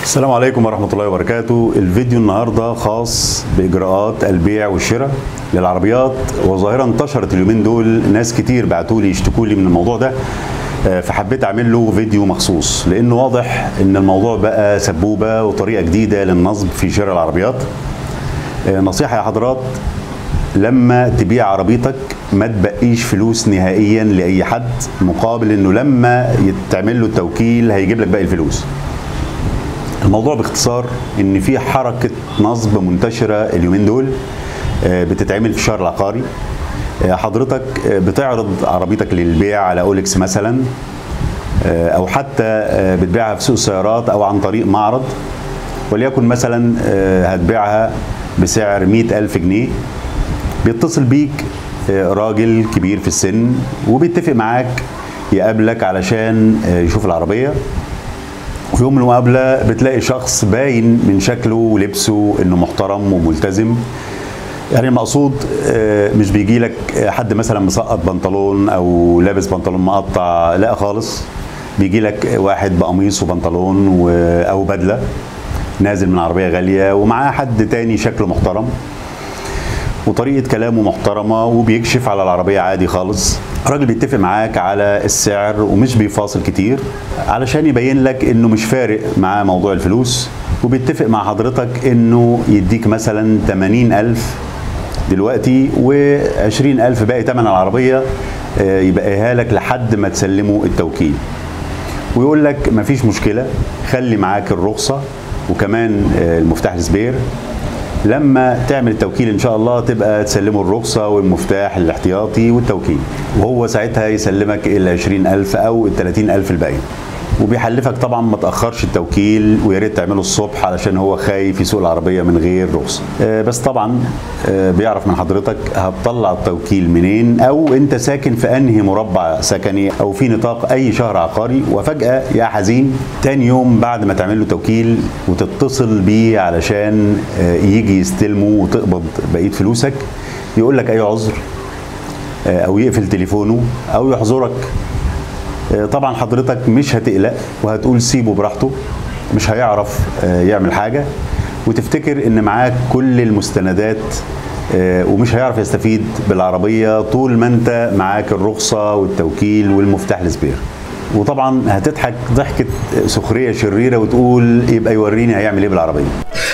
السلام عليكم ورحمة الله وبركاته الفيديو النهاردة خاص بإجراءات البيع والشراء للعربيات وظاهرة انتشرت اليومين دول ناس كتير بعتوا لي يشتكوا لي من الموضوع ده آه، فحبيت اعمل له فيديو مخصوص لانه واضح ان الموضوع بقى سبوبة وطريقة جديدة للنصب في شراء العربيات آه، نصيحة يا حضرات لما تبيع عربيتك ما تبقيش فلوس نهائيا لاي حد مقابل انه لما تعمل له التوكيل هيجيب لك باقي الفلوس الموضوع باختصار ان في حركه نصب منتشره اليومين دول آه، بتتعمل في الشهر العقاري آه، حضرتك آه، بتعرض عربيتك للبيع على اولكس مثلا آه، او حتى آه، بتبيعها في سوق السيارات او عن طريق معرض وليكن مثلا آه، هتبيعها بسعر مئة ألف جنيه بيتصل بيك آه، راجل كبير في السن وبيتفق معاك يقابلك علشان آه، يشوف العربيه وفي يوم من المقابله بتلاقي شخص باين من شكله ولبسه انه محترم وملتزم يعني المقصود آه، مش بيجي لك حد مثلا مسقط بنطلون او لابس بنطلون مقطع لا خالص بيجي لك واحد بقميص وبنطلون و- او بدله نازل من عربيه غاليه ومعاه حد تاني شكله محترم وطريقه كلامه محترمه وبيكشف على العربيه عادي خالص الراجل بيتفق معاك على السعر ومش بيفاصل كتير علشان يبين لك انه مش فارق معاه موضوع الفلوس وبيتفق مع حضرتك انه يديك مثلا 80 ألف دلوقتي و20 ألف باقي تمن العربية آه، يبقيها لك لحد ما تسلمه التوكيل ويقول لك مفيش مشكلة خلي معاك الرخصة وكمان آه، المفتاح السبير لما تعمل التوكيل ان شاء الله تبقى تسلمه الرخصة والمفتاح الاحتياطي والتوكيل وهو ساعتها يسلمك ال 20000 او ال 30000 الباقي وبيحلفك طبعا ما تاخرش التوكيل ويا ريت تعمله الصبح علشان هو خايف يسوق العربيه من غير رخصه آه، بس طبعا آه، بيعرف من حضرتك هتطلع التوكيل منين او انت ساكن في انهي مربع سكني او في نطاق اي شهر عقاري وفجاه يا حزين تاني يوم بعد ما تعمل له توكيل وتتصل بيه علشان آه، يجي يستلمه وتقبض بقيه فلوسك يقول لك اي عذر آه، او يقفل تليفونه او يحظرك آه، طبعا حضرتك مش هتقلق وهتقول سيبه براحته مش هيعرف آه، يعمل حاجه وتفتكر ان معاك كل المستندات آه، ومش هيعرف يستفيد بالعربيه طول ما انت معاك الرخصه والتوكيل والمفتاح السبير وطبعا هتضحك ضحكه سخريه شريره وتقول يبقى يوريني هيعمل ايه بالعربيه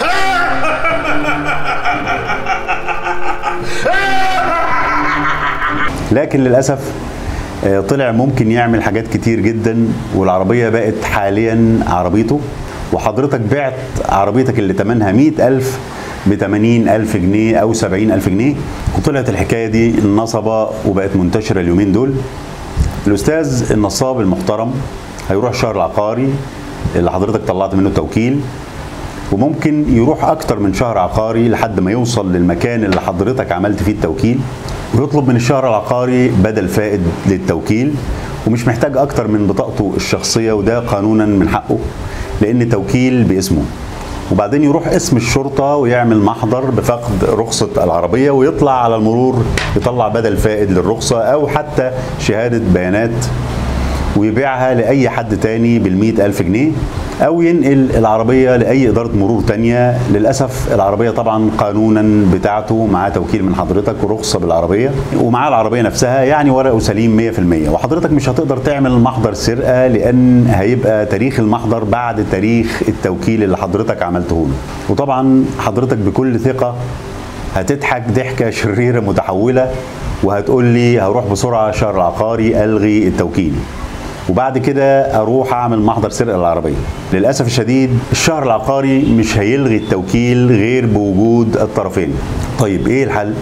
لكن للاسف آه، طلع ممكن يعمل حاجات كتير جدا والعربيه بقت حاليا عربيته وحضرتك بعت عربيتك اللي تمنها مئة ألف ب 80 ألف جنيه أو 70 ألف جنيه وطلعت الحكاية دي نصبة وبقت منتشرة اليومين دول الأستاذ النصاب المحترم هيروح الشهر العقاري اللي حضرتك طلعت منه توكيل وممكن يروح اكتر من شهر عقاري لحد ما يوصل للمكان اللي حضرتك عملت فيه التوكيل ويطلب من الشهر العقاري بدل فائد للتوكيل ومش محتاج اكتر من بطاقته الشخصيه وده قانونا من حقه لان توكيل باسمه وبعدين يروح اسم الشرطه ويعمل محضر بفقد رخصه العربيه ويطلع على المرور يطلع بدل فائد للرخصه او حتى شهاده بيانات ويبيعها لأي حد تاني بالمئة ألف جنيه أو ينقل العربية لأي إدارة مرور تانية للأسف العربية طبعا قانونا بتاعته معاه توكيل من حضرتك ورخصة بالعربية ومعاه العربية نفسها يعني ورقه سليم 100% وحضرتك مش هتقدر تعمل محضر سرقة لأن هيبقى تاريخ المحضر بعد تاريخ التوكيل اللي حضرتك عملته له وطبعا حضرتك بكل ثقة هتضحك ضحكة شريرة متحولة وهتقول لي هروح بسرعة شهر العقاري ألغي التوكيل وبعد كده اروح اعمل محضر سرقه للعربيه للاسف الشديد الشهر العقاري مش هيلغي التوكيل غير بوجود الطرفين طيب ايه الحل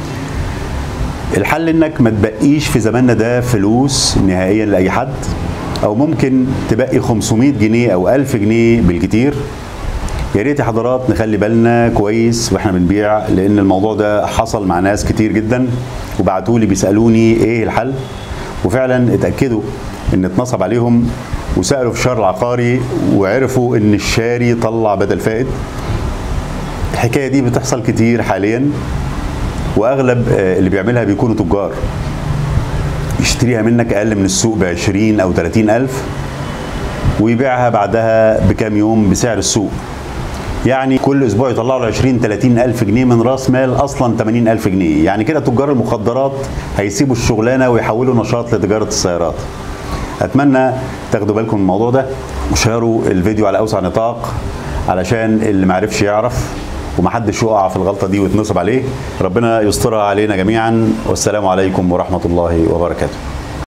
الحل انك ما تبقيش في زماننا ده فلوس نهائيا لاي حد او ممكن تبقي 500 جنيه او 1000 جنيه بالكتير يا ريت يا حضرات نخلي بالنا كويس واحنا بنبيع لان الموضوع ده حصل مع ناس كتير جدا وبعتوا لي بيسالوني ايه الحل وفعلا اتاكدوا ان اتنصب عليهم وسالوا في الشهر العقاري وعرفوا ان الشاري طلع بدل فائد الحكايه دي بتحصل كتير حاليا واغلب آه، اللي بيعملها بيكونوا تجار يشتريها منك اقل من السوق ب 20 او 30 الف ويبيعها بعدها بكام يوم بسعر السوق يعني كل اسبوع يطلعوا له 20 30 الف جنيه من راس مال اصلا 80 الف جنيه يعني كده تجار المخدرات هيسيبوا الشغلانه ويحولوا نشاط لتجاره السيارات اتمنى تاخدوا بالكم من الموضوع ده وشيروا الفيديو على اوسع نطاق علشان اللي معرفش يعرف ومحدش يقع في الغلطه دي ويتنصب عليه ربنا يسترها علينا جميعا والسلام عليكم ورحمه الله وبركاته